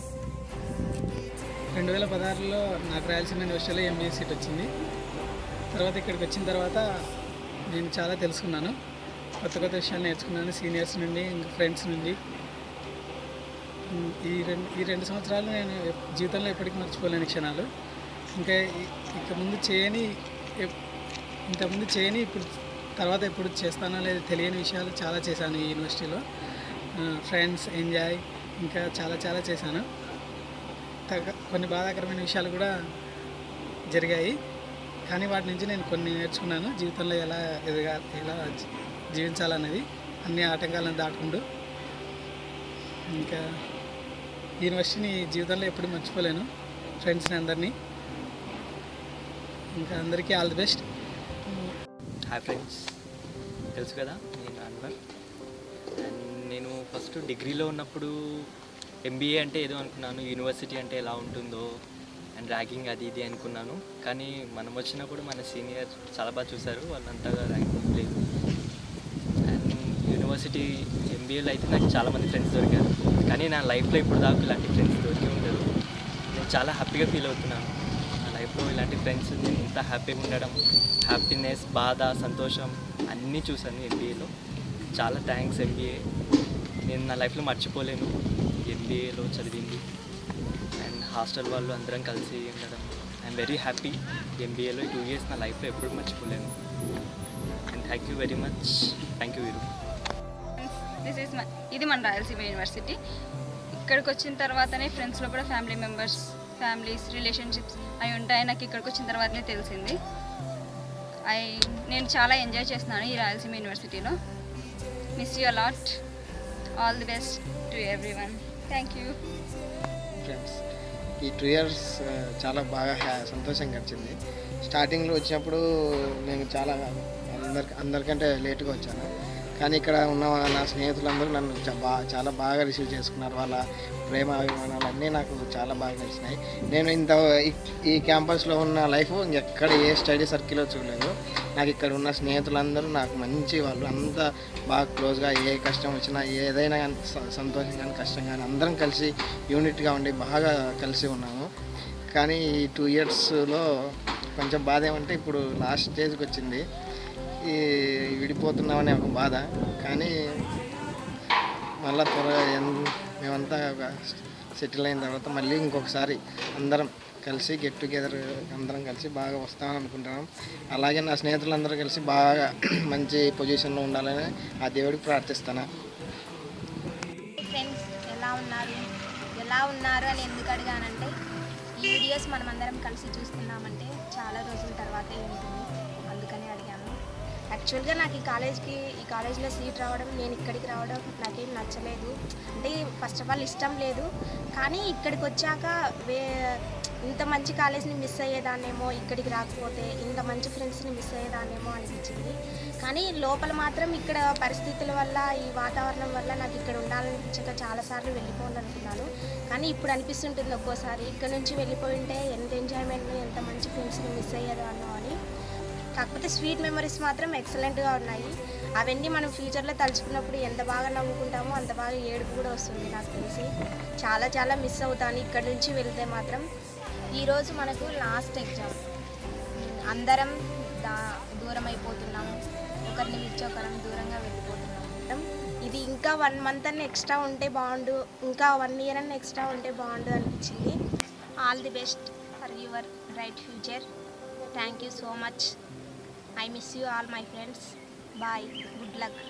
Speaker 20: రెండు వేల పదహారులో నాకు రాయలసీమ యూనివర్సిటీలో ఎంబీఏ సీట్ వచ్చింది తర్వాత ఇక్కడికి వచ్చిన తర్వాత నేను చాలా తెలుసుకున్నాను కొత్త కొత్త విషయాలు నేర్చుకున్నాను సీనియర్స్ నుండి ఇంకా ఫ్రెండ్స్ నుండి ఉమ్, ఈ రెండు ఈ రెండు సంవత్సరాలు నేను ఎప్- జీవితంలో ఎప్పటికీ మర్చిపోలేని క్షణాలు ఇంకా ఇ- ఇక ముందు చేయని ఎప్- ఇంతకుముందు చేయని ఇప్పుడు తర్వాత ఎప్పుడు చేస్తానో లేదో తెలియని విషయాలు చాలా చేశాను ఈ యూనివర్సిటీలో ఫ్రెండ్స్ ఎంజాయ్ ఇంకా చాలా చాలా చేశాను తగ కొన్ని బాధాకరమైన విషయాలు కూడా జరిగాయి కానీ వాటి నుంచి నేను కొన్ని నేర్చుకున్నాను జీవితంలో ఎలా ఎదగా ఎలా జీ- జీవించాలన్నది అన్ని ఆటంకాలను దాటుకుంటూ ఇంకా ఈ యూనివర్సిటీని జీవితంలో ఎప్పుడు మర్చిపోలేను ఫ్రెండ్స్ని అందరినీ ఇంకా అందరికీ all the best
Speaker 21: hi friends తెలుసు కదా నేను అన్వర్ అండ్ నేను ఫస్ట్ డిగ్రీలో ఉన్నప్పుడు ఎంబీఏ అంటే ఏదో అనుకున్నాను యూనివర్సిటీ అంటే ఎలా ఉంటుందో అండ్ ర్యాగింగ్ అది ఇది అనుకున్నాను కానీ మనం వచ్చినప్పుడు మన సీనియర్ చాలా బాగా చూశారు వాళ్ళంతగా ర్యాగింగ్ లేదు అండ్ యూనివర్సిటీ ఎంబీఏలో అయితే నాకు చాలామంది ఫ్రెండ్స్ దొరికారు కానీ నా లైఫ్లో ఇప్పుడు దాకా ఇలాంటి ఫ్రెండ్స్ దొరికి ఉండరు నేను చాలా హ్యాపీగా ఫీల్ అవుతున్నాను నా లైఫ్లో ఇలాంటి ఫ్రెండ్స్ నేను ఇంత హ్యాపీగా ఉండడం హ్యాపీనెస్ బాధ సంతోషం అన్నీ చూశాను ఎంబీఏలో చాలా థ్యాంక్స్ ఎంబీఏ నేను నా లైఫ్లో మర్చిపోలేను ఎంబీఏలో చదివింది అండ్ హాస్టల్ వాళ్ళు అందరం కలిసి ఉండడం ఐఎమ్ వెరీ హ్యాపీ ఎంబీఏలో టూ ఇయర్స్ నా లైఫ్లో ఎప్పుడు మర్చిపోలేను and thank you very much thank you Veeru
Speaker 22: this is ఇది మన రాయలసీమ యూనివర్సిటీ ఇక్కడికి వచ్చిన తర్వాతనే ఫ్రెండ్స్లో కూడా ఫ్యామిలీ మెంబర్స్ ఫ్యామిలీస్ రిలేషన్షిప్స్ అవి ఉంటాయి నాకు ఇక్కడికి వచ్చిన తర్వాతనే తెలిసింది ఐ నేను చాలా ఎంజాయ్ చేస్తున్నాను ఈ రాయలసీమ యూనివర్సిటీలో miss you a lot all the best to every one thank you
Speaker 23: friends ఈ టూ ఇయర్స్ చాలా బాగా హ్యా- సంతోషంగా గడిచింది స్టార్టింగ్లో వచ్చినప్పుడు నేను చాలా అందరికి అందరికంటే లేట్గా వచ్చాను కానీ ఇక్కడ ఉన్న నా స్నేహితులందరూ నన్ను చా- బా చాలా బాగా రిసీవ్ చేసుకున్నారు వాళ్ళ ప్రేమ అభిమానాలు అన్నీ నాకు చాలా బాగా నచ్చినాయి నేను ఇంత ఈ- ఈ క్యాంపస్లో ఉన్న లైఫ్ ఎక్కడ ఏ స్టడీ సర్కిల్లో చూడలేదు నాకు ఇక్కడ ఉన్న స్నేహితులందరూ నాకు మంచి వాళ్ళు అంతా బాగా క్లోజ్గా ఏ కష్టం వచ్చినా ఏదైనా కానీ స- సంతోషం కానీ కష్టం కానీ అందరం కలిసి యూనిట్గా ఉండి బాగా కలిసి ఉన్నాము కానీ ఈ టూ ఇయర్స్లో కొంచెం బాధ ఏమంటే ఇప్పుడు లాస్ట్ స్టేజ్కి వచ్చింది ఈ విడిపోతున్నామనే ఒక బాధ కానీ మళ్ళా త్వరగా ఎన్- మేమంతా ఒక సెటిల్ అయిన తర్వాత మళ్ళీ ఇంకొకసారి అందరం కలిసి గెట్ టుగెదర్ అందరం కలిసి బాగా వస్తామని అనుకుంటున్నాం అలాగే నా స్నేహితులందరూ కలిసి బాగా మంచి పొజిషన్లో ఉండాలని ఆ దేవుడికి ప్రార్థిస్తాను
Speaker 24: ఫ్రెండ్స్ ఎలా ఉన్నారు ఎలా ఉన్నారు అని ఎందుకు అడిగానంటే ఈ వీడియోస్ మనం అందరం కలిసి చూస్తున్నామంటే చాలా రోజుల తర్వాతే ఉంటుంది అందుకని అడిగాను యాక్చువల్గా నాకు ఈ కాలేజ్కి ఈ కాలేజ్లో సీట్ రావడం నేను ఇక్కడికి రావడం నాకేం నచ్చలేదు అంటే ఫస్ట్ ఆఫ్ ఆల్ ఇష్టం లేదు కానీ ఇక్కడికి వచ్చాక వే ఇంత మంచి కాలేజ్ని మిస్ అయ్యేదాన్నేమో ఇక్కడికి రాకపోతే ఇంత మంచి ఫ్రెండ్స్ని మిస్ అయ్యేదాన్నేమో అనిపించింది కానీ లోపల మాత్రం ఇక్కడ పరిస్థితుల వల్ల ఈ వాతావరణం వల్ల నాకు ఇక్కడ ఉండాలనిపించక చాలాసార్లు వెళ్ళిపోవాలనుకున్నాను కానీ ఇప్పుడు అనిపిస్తుంటుంది ఒక్కోసారి ఇక్కడ నుంచి వెళ్ళిపోయి ఉంటే ఎంత ఎంజాయ్మెంట్ని ఎంత మంచి ఫ్రెండ్స్ని మిస్ అయ్యేదాన్నో అని కాకపోతే స్వీట్ మెమరీస్ మాత్రం ఎక్సలెంట్గా ఉన్నాయి అవన్నీ మనం ఫ్యూచర్లో తలుచుకున్నప్పుడు ఎంత బాగా నవ్వుకుంటామో అంత బాగా ఏడుపు కూడా వస్తుంది నాకు తెలిసి చాలా చాలా మిస్ అవుతాను ఇక్కడ నుంచి వెళ్తే మాత్రం ఈరోజు మనకు లాస్ట్ ఎగ్జామ్ అందరం దా దూరం అయిపోతున్నాము ఒకరిని విడిచి ఒకరం దూరంగా వెళ్ళిపోతున్నాం ఇది ఇంకా వన్ మంత్ అన్న ఎక్స్ట్రా ఉంటే బాగుండు ఇంకా వన్ ఇయర్ అన్న ఎక్స్ట్రా ఉంటే బాగుండు అనిపించింది all the best for your bright future thank you so much I miss you all my friends bye good luck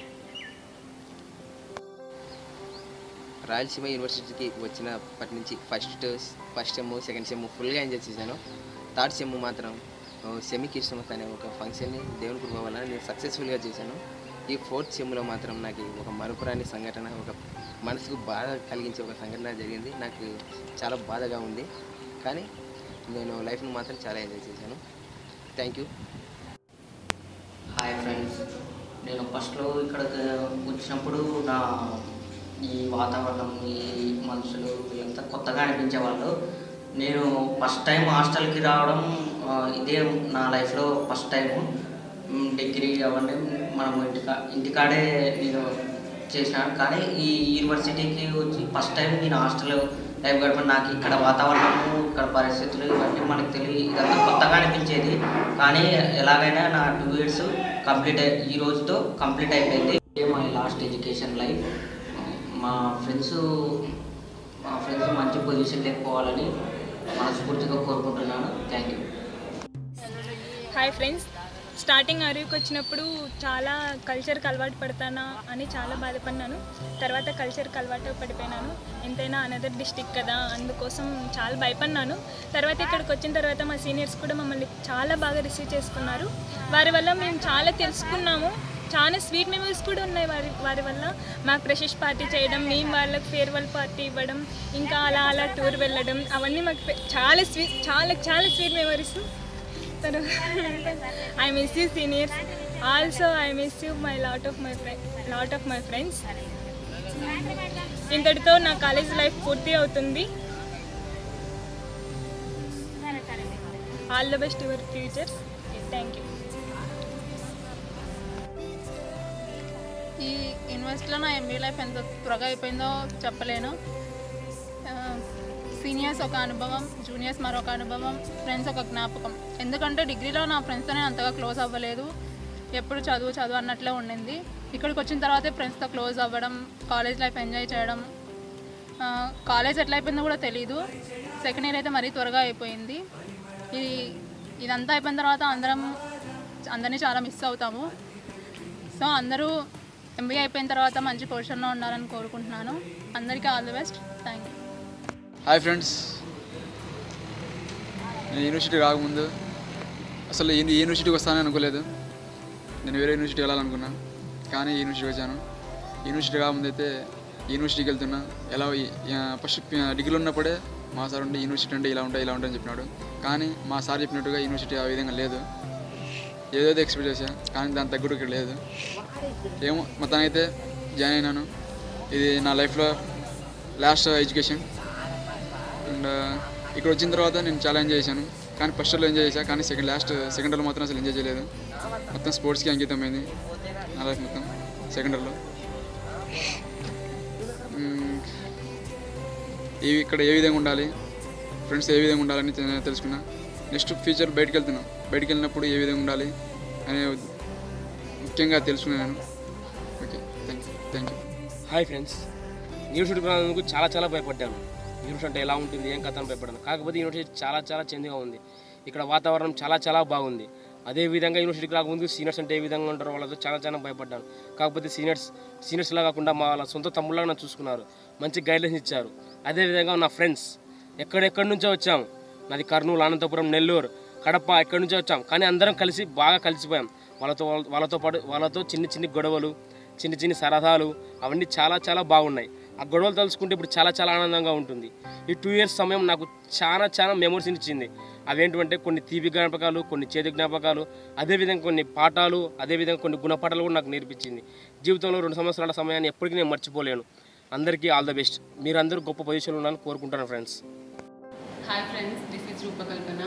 Speaker 1: Rayalaseema యూనివర్సిటీకి వచ్చినప్పటి నుంచి first first sem second sem ఫుల్గా ఎంజాయ్ చేశాను థర్డ్ సెమ్ మాత్రం ఆ, సెమీ క్రిస్మస్ అనే ఒక ఫంక్షన్ని దేవుని కృప వల్ల నేను సక్సెస్ఫుల్గా చేశాను ఈ ఫోర్త్ సెమ్లో మాత్రం నాకు ఒక మరుపురాని సంఘటన ఒక మనసుకు బాధ కలిగించే ఒక సంఘటన జరిగింది నాకు చాలా బాధగా ఉంది కానీ నేను లైఫ్ను మాత్రం చాలా ఎంజాయ్ చేశాను థ్యాంక్ యూ
Speaker 16: హాయ్ ఫ్రెండ్స్ నేను ఫస్ట్లో ఇక్కడికి వచ్చినప్పుడు నా ఈ వాతావరణం ఈ మనుషులు వీళ్ళంతా కొత్తగా అనిపించేవాళ్ళు నేను ఫస్ట్ టైం హాస్టల్కి రావడం ఆ, ఇదే నా లైఫ్లో ఫస్ట్ టైము మ్, డిగ్రీ అవన్నీ మనం ఇంటికా ఇంటికాడే నేను చేసినాను కానీ ఈ యూనివర్సిటీకి వచ్చి ఫస్ట్ టైం నేను హాస్టల్ లైఫ్ గడప నాకు ఇక్కడ వాతావరణము ఇక్కడ పరిస్థితులు ఇవన్నీ మనకు తెలియ ఇదంతా కొత్తగా అనిపించేది కానీ ఎలాగైనా నా టూ ఇయర్స్ కంప్లీట్ అయి ఈ రోజుతో కంప్లీట్ అయిపోయింది ఇదే మై లాస్ట్ ఎడ్యుకేషన్ లైఫ్ మా ఫ్రెండ్స్ మా ఫ్రెండ్స్ మంచి పొజిషన్లోకి పోవాలని మనస్ఫూర్తిగా కోరుకుంటున్నాను thank you
Speaker 5: hi friends starting అరవికి వచ్చినప్పుడు చాలా కల్చర్కి అలవాటు పడతానా అని చాలా బాధపడినాను తర్వాత కల్చర్కి అలవాటు పడిపోయినాను ఎంతైనా అనదర్ డిస్టిక్ కదా అందుకోసం చాలా భయపడినాను తర్వాత ఇక్కడికి వచ్చిన తర్వాత మా సీనియర్స్ కూడా మమ్మల్ని చాలా బాగా రిసీవ్ చేసుకున్నారు వారి వల్ల మేము చాలా తెలుసుకున్నాము చాలా స్వీట్ మెమరీస్ కూడా ఉన్నాయి వారి వారి వల్ల మాకు ఫ్రెషెస్ పార్టీ చేయడం మేము వాళ్ళకి ఫేర్వెల్ పార్టీ ఇవ్వడం ఇంకా అలా అలా టూర్ వెళ్ళడం అవన్నీ మాకు ఫే- చాలా స్వీట్ చాలా చాలా sweet memories I miss you seniors also I miss you my lot of my friend lot of my friends ఇంతటితో నా కాలేజ్ లైఫ్ పూర్తి అవుతుంది all the best your futures thank you
Speaker 6: ఈ యూనివర్సిటీలో నా ఎంబీ లైఫ్ ఎంత త్వరగా అయిపోయిందో చెప్పలేను సీనియర్స్ ఒక అనుభవం జూనియర్స్ మరొక అనుభవం ఫ్రెండ్స్ ఒక జ్ఞాపకం ఎందుకంటే డిగ్రీలో నా ఫ్రెండ్స్తో నేను అంతగా క్లోజ్ అవ్వలేదు ఎప్పుడు చదువు చదువు అన్నట్లే ఉండింది ఇక్కడికి వచ్చిన తర్వాతే ఫ్రెండ్స్తో క్లోజ్ అవ్వడం కాలేజ్ లైఫ్ ఎంజాయ్ చేయడం ఆ, కాలేజ్ ఎట్లా అయిపోయిందో కూడా తెలియదు సెకండ్ ఇయర్ అయితే మరీ త్వరగా అయిపోయింది ఇది ఇదంతా అయిపోయిన తర్వాత అందరం అందరినీ చాలా మిస్ అవుతాము సో అందరూ ఎంబీఏ అయిపోయిన తర్వాత మంచి పొజిషన్లో ఉండాలని కోరుకుంటున్నాను అందరికీ all the best thank you
Speaker 8: hi friends నేను యూనివర్సిటీ రాకముందు అసలు ఈ ఈ యూనివర్సిటీకి వస్తానని అనుకోలేదు నేను వేరే యూనివర్సిటీకి వెళ్ళాలనుకున్నా కానీ ఈ యూనివర్సిటీకి వచ్చాను యూనివర్సిటీ రాకముందు అయితే ఈ యూనివర్సిటీకి వెళ్తున్నా ఎలా ఫస్ట్ డిగ్రీలో ఉన్నప్పుడే మా సార్ ఉంటే యూనివర్సిటీ అంటే ఇలా ఉంటాయి ఇలా ఉంటాయని చెప్పినాడు కానీ మా సార్ చెప్పినట్టుగా యూనివర్సిటీ ఆ విధంగా లేదు ఏదేదో ఎక్స్పెక్ట్ చేశా కానీ దాని తగ్గట్టు ఇక్కడ లేదు ఏమో మొత్తానికైతే జాయిన్ అయినాను ఇది నా లైఫ్లో లాస్ట్ ఎడ్యుకేషన్ అండ్ ఇక్కడ వచ్చిన తర్వాత నేను చాలా ఎంజాయ్ చేశాను కానీ ఫస్ట్ ఇయర్లో ఎంజాయ్ చేశాను కానీ సెకండ్ లాస్ట్ సెకండ్ ఇయర్లో మాత్రం అసలు ఎంజాయ్ చేయలేదు మొత్తం స్పోర్ట్స్కి అంకితం అయింది నా లైఫ్ మొత్తం సెకండ్ ఇయర్లో మ్మ్. ఏ ఇక్కడ ఏ విధంగా ఉండాలి ఫ్రెండ్స్ ఏ విధంగా ఉండాలని తె- తెలుసుకున్నా నెక్స్ట్ ఫ్యూచర్ బయటికి వెళ్తున్నాం బయటికి వెళ్ళినప్పుడు ఏ విధంగా ఉండాలి అనే ముఖ్యంగా తెలుసుకున్నాను okay thank you thank you
Speaker 7: hi friends university రానందుకు చాలా చాలా భయపడ్డాను యూనివర్సిటీ అంటే ఎలా ఉంటుంది ఏం కథ అని భయపడ్డాను కాకపోతే యూనివర్సిటీ చాలా చాలా చెందిగా ఉంది ఇక్కడ వాతావరణం చాలా చాలా బాగుంది అదే విధంగా యూనివర్సిటీకి రాకముందు సీనియర్స్ అంటే ఏ విధంగా ఉంటారో వాళ్ళతో చాలా చాలా భయపడ్డాను కాకపోతే సీనియర్స్ సీనియర్స్లా కాకుండా మా వాళ్ళ సొంత తమ్ముళ్ళగా నన్ను చూసుకున్నారు మంచి గైడ్లైన్స్ ఇచ్చారు అదేవిధంగా నా ఫ్రెండ్స్ ఎక్కడెక్కడి నుంచో వచ్చాం నాది కర్నూలు అనంతపురం నెల్లూరు కడప ఎక్కడి నుంచో వచ్చాం కానీ అందరం కలిసి బాగా కలిసిపోయాం వాళ్ళతో వాళ్ళతో పాటు వాళ్ళతో చిన్ని చిన్ని గొడవలు చిన్ని చిన్ని సరదాలు అవన్నీ చాలా చాలా బాగున్నాయి ఆ గొడవలు తలుచుకుంటే ఇప్పుడు చాలా చాలా ఆనందంగా ఉంటుంది ఈ టూ ఇయర్స్ సమయం నాకు చాలా చాలా మెమరీస్ ఇచ్చింది అవేంటంటే కొన్ని తీపి జ్ఞాపకాలు కొన్ని చేతి జ్ఞాపకాలు అదేవిధంగా కొన్ని పాఠాలు అదేవిధంగా కొన్ని గుణపాఠాలు కూడా నాకు నేర్పించింది జీవితంలో రెండు సంవత్సరాల సమయాన్ని ఎప్పటికీ నేను మర్చిపోలేను అందరికీ ఆల్ ద బెస్ట్ మీరందరూ గొప్ప పొజిషన్లో ఉన్నారని కోరుకుంటాను friends
Speaker 25: hi friends this is రూపకల్పన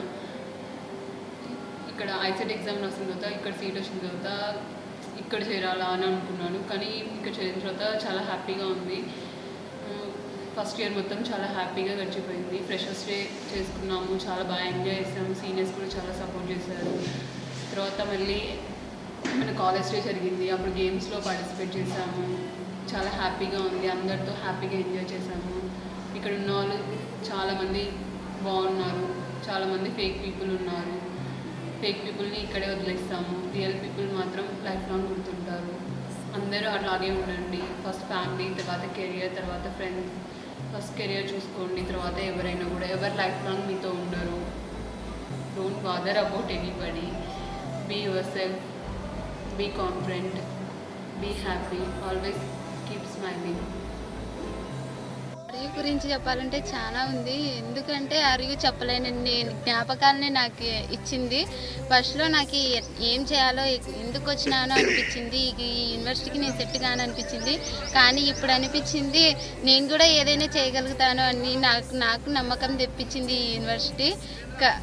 Speaker 25: ఇక్కడ ఐసెట్ ఎగ్జామ్ రాసిన తర్వాత ఇక్కడ సీట్ వచ్చిన తర్వాత ఇక్కడ చేరాలా అని అనుకున్నాను కానీ ఇక్కడ చేరిన తర్వాత చాలా హ్యాపీగా ఉంది ఫస్ట్ ఇయర్ మొత్తం చాలా హ్యాపీగా గడిచిపోయింది ఫ్రెషర్స్ డే చేసుకున్నాము చాలా బాగా ఎంజాయ్ చేసాము సీనియర్స్ కూడా చాలా సపోర్ట్ చేశారు తర్వాత మళ్ళీ మన కాలేజ్ డే జరిగింది అప్పుడు గేమ్స్లో పార్టిసిపేట్ చేశాము చాలా హ్యాపీగా ఉంది అందరితో హ్యాపీగా ఎంజాయ్ చేశాము ఇక్కడ ఉన్న వాళ్ళు చాలామంది బాగున్నారు చాలామంది ఫేక్ పీపుల్ ఉన్నారు ఫేక్ పీపుల్ని ఇక్కడే వదిలేస్తాము రియల్ పీపుల్ మాత్రం లైఫ్ లాంగ్ గుర్తుంటారు అందరూ అట్లాగే ఉండండి ఫస్ట్ ఫ్యామిలీ తర్వాత కెరియర్ తర్వాత ఫ్రెండ్స్ ఫస్ట్ కెరియర్ చూసుకోండి తర్వాత ఎవరైనా కూడా ఎవరు లైఫ్ లాంగ్ మీతో ఉండరు don't bother about anybody be yourself be confident be happy always keep smiling
Speaker 6: అరియు గురించి చెప్పాలంటే చాలా ఉంది ఎందుకంటే అరియు చెప్పలేనన్ని జ్ఞాపకాలని నాకు ఇచ్చింది ఫస్ట్లో నాకు ఎ- ఏం చేయాలో ఎందుకు వచ్చినానో అనిపించింది ఈ యూనివర్సిటీకి నేను సెట్ కాను అనిపించింది కానీ ఇప్పుడు అనిపించింది నేను కూడా ఏదైనా చేయగలుగుతాను అని నాకు నాకు నమ్మకం తెప్పించింది ఈ యూనివర్సిటీ క-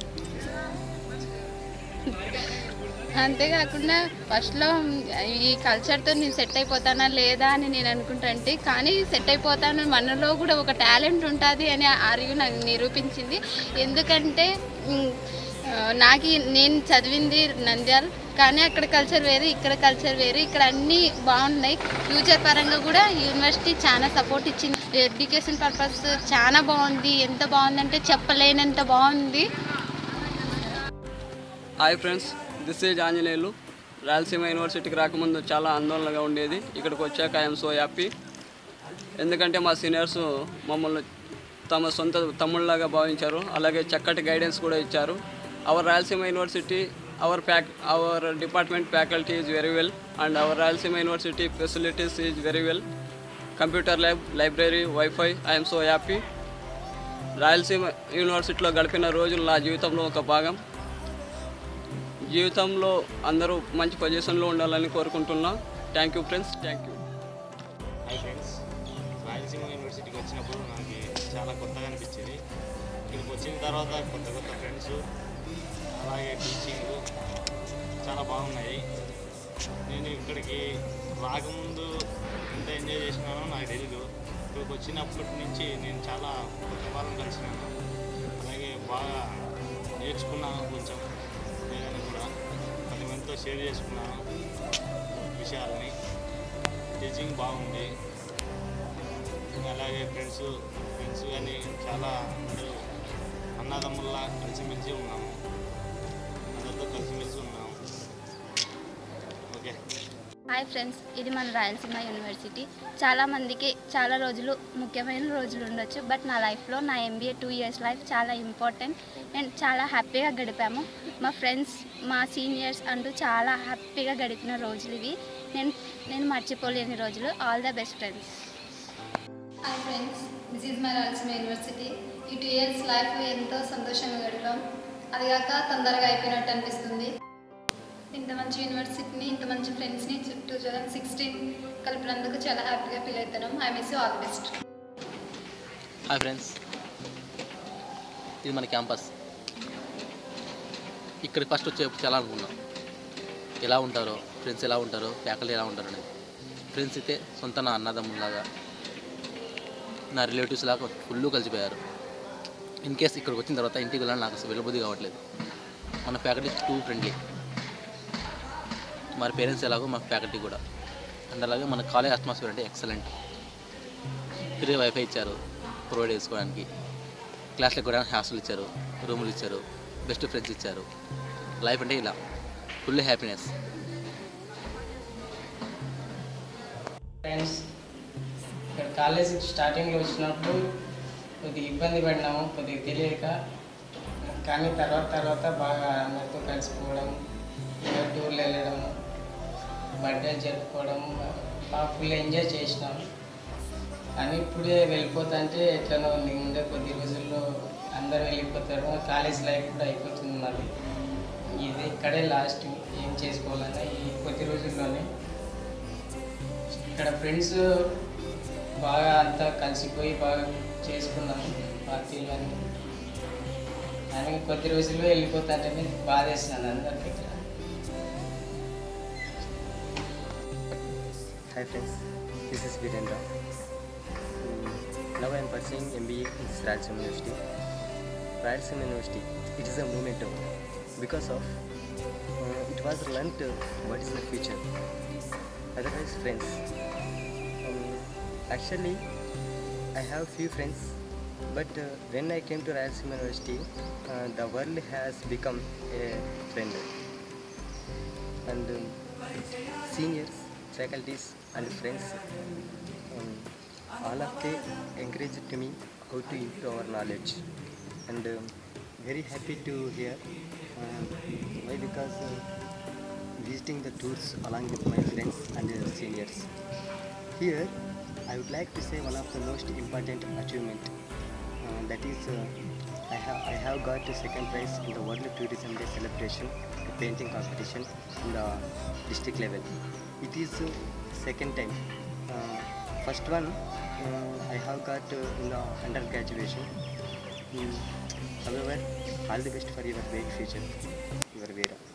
Speaker 6: అంతేకాకుండా ఫస్ట్లో ఈ కల్చర్తో నేను సెట్ అయిపోతానా లేదా అని నేను అనుకుంటుంటే కానీ సెట్ అయిపోతాను మనలో కూడా ఒక టాలెంట్ ఉంటుంది అని అరియు నాకు నిరూపించింది ఎందుకంటే ఉమ్, ఆ, నాకు ఈ- నేను చదివింది నంద్యాల్ కానీ అక్కడ కల్చర్ వేరు ఇక్కడ కల్చర్ వేరు ఇక్కడ అన్నీ బాగున్నాయి ఫ్యూచర్ పరంగా కూడా యూనివర్సిటీ చాలా సపోర్ట్ ఇచ్చింది ఎడ్యుకేషన్ పర్పస్ చాలా బాగుంది ఎంత బాగుందంటే చెప్పలేనంత బాగుంది
Speaker 9: hi friends this is Anjaneyulu Rayalaseema యూనివర్సిటీకి రాకముందు చాలా ఆందోళనగా ఉండేది ఇక్కడికి వచ్చాక ఐఎమ్ సో హ్యాపీ ఎందుకంటే మా సీనియర్స్ మమ్మల్ని తమ సొంత తమ్ముళ్ళలాగా భావించారు అలాగే చక్కటి గైడెన్స్ కూడా ఇచ్చారు our Rayalaseema university our fac our department faculty is very well and our Rayalaseema university facilities is very well computer lab library wifi I'm so happy Rayalaseema యూనివర్సిటీలో గడిపిన రోజులు నా జీవితంలో ఒక భాగం జీవితంలో అందరూ మంచి పొజిషన్లో ఉండాలని కోరుకుంటున్నా thank you friends thank you
Speaker 10: hi friends Rayalaseema యూనివర్సిటీకి వచ్చినప్పుడు నాకు చాలా కొత్తగా అనిపించేది ఇక్కడికి వచ్చిన తర్వాత కొత్త కొత్త ఫ్రెండ్స్ అలాగే టీచింగ్ చాలా బాగున్నాయి నేను ఇక్కడికి రాకముందు ఎంత ఎంజాయ్ చేసినానో నాకు తెలీదు ఇక్కడికి వచ్చినప్పటి నుంచి నేను చాలా కొత్త వాళ్ళని కలిసినాను అలాగే బాగా నేర్చుకున్నాను కొంచెం ఏదైనా కూడా పది మందితో షేర్ చేసుకున్నాను విషయాలని టీచింగ్ బాగుంది ఇంకా అలాగే ఫ్రెండ్స్ ఫ్రెండ్స్ కానీ చాలా అందరూ అన్నదమ్ముల్లా కలిసిమెలిసి ఉన్నాము అందరితో కలిసిమెలిసి ఉన్నాము ఓకే
Speaker 24: హాయ్ ఫ్రెండ్స్ ఇది మన రాయలసీమ యూనివర్సిటీ చాలా మందికి చాలా రోజులు ముఖ్యమైన రోజులు ఉండొచ్చు బట్ నా లైఫ్లో నా ఎంబీఏ టూ ఇయర్స్ లైఫ్ చాలా ఇంపార్టెంట్ అండ్ చాలా హ్యాపీగా గడిపాము మా ఫ్రెండ్స్ మా సీనియర్స్ అంటూ చాలా హ్యాపీగా గడిపిన రోజులు ఇవి నేను నేను మర్చిపోలేని రోజులు all the best friends
Speaker 11: hi friends this is my Rayalaseema university ఈ టూ ఇయర్స్ లైఫ్ ఎంతో సంతోషంగా గడిపాం అది కాక తొందరగా అయిపోయినట్టు అనిపిస్తుంది ఇంత మంచి యూనివర్సిటీని ఇంత మంచి ఫ్రెండ్స్ని టూ థౌజండ్ సిక్స్టీన్ కలిపినందుకు చాలా హ్యాపీగా ఫీల్ అవుతున్నాం I miss you all the best
Speaker 13: hi friends ఇది మన క్యాంపస్ ఇక్కడికి ఫస్ట్ వచ్చే చాలా అనుకున్నాం ఎలా ఉంటారో ఫ్రెండ్స్ ఎలా ఉంటారో ఫ్యాకల్టీ ఎలా ఉంటారో అనేది ఫ్రెండ్స్ అయితే సొంత నా అన్నదమ్ములాగా నా రిలేటివ్స్ లాగా ఫుల్ కలిసిపోయారు ఇన్ కేస్ ఇక్కడికి వచ్చిన తర్వాత ఇంటికి వెళ్ళాలని నాకు అసలు వెళ్ళబుద్ధి కావట్లేదు మన ఫ్యాకల్టీ టూ ఫ్రెండ్లీ మన పేరెంట్స్ ఎలాగో మన ఫ్యాకల్టీ కూడా అండ్ అలాగే మన కాలేజ్ అట్మాస్ఫియర్ అంటే ఎక్సలెంట్ ఫ్రీ వైఫై ఇచ్చారు ప్రొవైడ్ చేసుకోవడానికి క్లాస్లో కూడా హాస్టల్ ఇచ్చారు రూములు ఇచ్చారు బెస్ట్ ఫ్రెండ్స్ ఇచ్చారు లైఫ్ అంటే ఇలా ఫుల్ హ్యాపీనెస్
Speaker 14: ఫ్రెండ్స్ ఇక్కడ కాలేజ్ స్టార్టింగ్లో వచ్చినప్పుడు కొద్దిగా ఇబ్బంది పడినాము కొద్దిగా తెలియక కానీ తర్వాత తర్వాత బాగా అందరితో కలిసిపోవడం ఇంకా టూర్లు వెళ్ళడం బర్త్డే జరుపుకోవడం బాగా ఫుల్ ఎంజాయ్ చేసినాం కానీ ఇప్పుడే వెళ్ళిపోతుంటే ఎట్లనో ఉంది ఉండే కొద్ది రోజుల్లో అందరూ వెళ్ళిపోతారు కాలేజ్ లైఫ్ కూడా అయిపోతుంది మళ్ళీ ఇది ఇక్కడే లాస్ట్ ఏం చేసుకోవాలన్నా ఈ కొద్ది రోజుల్లోనే ఇక్కడ ఫ్రెండ్స్ బాగా అంతా కలిసిపోయి బాగా చేసుకున్నాము పార్టీలు అన్నీ కానీ కొద్ది రోజుల్లో వెళ్ళిపోతాంటే బాధేస్తున్నాను అందరికి ఇక్కడ
Speaker 26: Hi friends, this is Virendra. Mm, Now I am pursuing MBA in Rajasthan University. Rajasthan University, it is a momentum because of uh, it was learnt uh, what is the future. Otherwise, friends, Actually, I have few friends, but uh, when I came to Rayalaseema University, uh, the world has become a friend. And um, seniors, faculties, and friends, um, all of they encouraged me how to improve our knowledge. And um, very happy to hear. Uh, why? Because uh, visiting the tours along with my friends and uh, seniors. Here, I would like to say one of the most important achievement. Uh, that is, uh, I have I have got the second prize in the World Tourism Day celebration, the painting competition in the district level. It is uh, second time. Uh, first one uh, I have got uh, in the under graduation. Mm, however, all the best for your great future, your Vera.